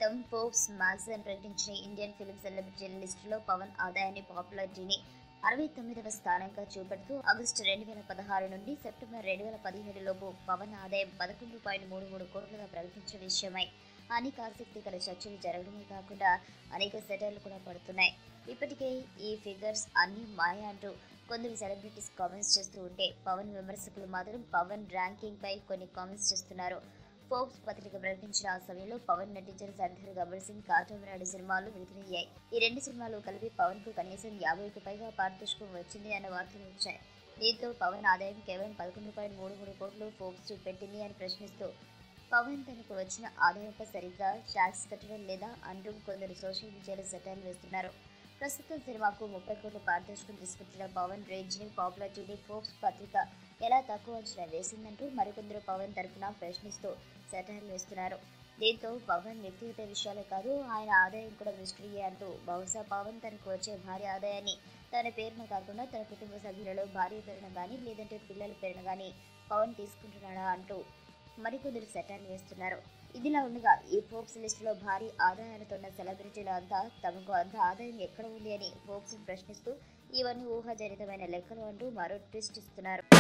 క్రితం Forbes magazine ప్రకటించిన Indian film సెలబ్రిటీల లిస్టులో పవన్ ఆదాయాన్ని పాపులారిటీని అరవై తొమ్మిదవ స్థానంగా చూపెడుతూ ఆగస్టు రెండు వేల పదహారు నుండి సెప్టెంబర్ రెండు వేల పదిహేడు లోపు పవన్ ఆదాయం పదకొండు పాయింట్ మూడు మూడు కోట్లుగా ప్రకటించిన విషయమై అనేక ఆసక్తికర చర్చలు జరగడమే కాకుండా అనేక సెటర్లు కూడా పడుతున్నాయి ఇప్పటికే ఈ ఫిగర్స్ అన్ని మాయ అంటూ కొందరు సెలబ్రిటీస్ కామెంట్స్ చేస్తూ ఉంటే పవన్ విమర్శకులు మాత్రం పవన్ ర్యాంకింగ్ పై కొన్ని కామెంట్స్ చేస్తున్నారు ఫోర్బ్స్ పత్రిక ప్రకటించిన ఆ సమయంలో పవన్ నటించిన సర్దార్ గబ్బర్ సింగ్ కాటమరాడు సినిమాలు విడుదలయ్యాయి ఈ రెండు సినిమాలు కలిపి పవన్ కు కనీసం యాభైకి పైగా పారితోషికం వచ్చింది అన్న వార్తలు వచ్చాయి దీంతో పవన్ ఆదాయం కేవలం పదకొండు పాయింట్ మూడు మూడు కోట్లు ఫోర్బ్స్ చూపెట్టింది అని ప్రశ్నిస్తూ పవన్ తనకు వచ్చిన ఆదాయంపై సరిగ్గా ట్యాక్స్ కట్టడం లేదా అంటూ కొందరు సోషల్ మీడియాలో సెటైల్ వేస్తున్నారు ప్రస్తుతం సినిమాకు ముప్పై కోట్ల పారితోషికం తీసుకుంటున్న పవన్ రేంజ్ ని పాపులారిటీని ఫోర్బ్స్ పత్రిక ఎలా తక్కువ అంచనా వేసిందంటూ మరికొందరు పవన్ తరఫున ప్రశ్నిస్తూ సెటైల్ వేస్తున్నారు దీంతో పవన్ వ్యక్తిగత విషయాలే కాదు ఆయన ఆదాయం కూడా మిస్టరీయే అంటూ బహుశా పవన్ తనకు వచ్చే భారీ ఆదాయాన్ని తన పేరున కాకుండా తన కుటుంబ సభ్యులలో భార్య పేరున కానీ లేదంటే పిల్లల పేరున కానీ పవన్ తీసుకుంటున్నాడా అంటూ మరికొందరు సెటాలు వేస్తున్నారు ఇదిలా ఉండగా ఈ ఫోర్బ్స్ లిస్టులో భారీ ఆదాయాలతో ఉన్న సెలబ్రిటీలు అంతా తమకు అంత ఆదాయం ఎక్కడ ఉంది అని ఫోర్బ్స్ ప్రశ్నిస్తూ ఇవన్నీ ఊహాజనితమైన లెక్కలు అంటూ మరో ట్విస్ట్ ఇస్తున్నారు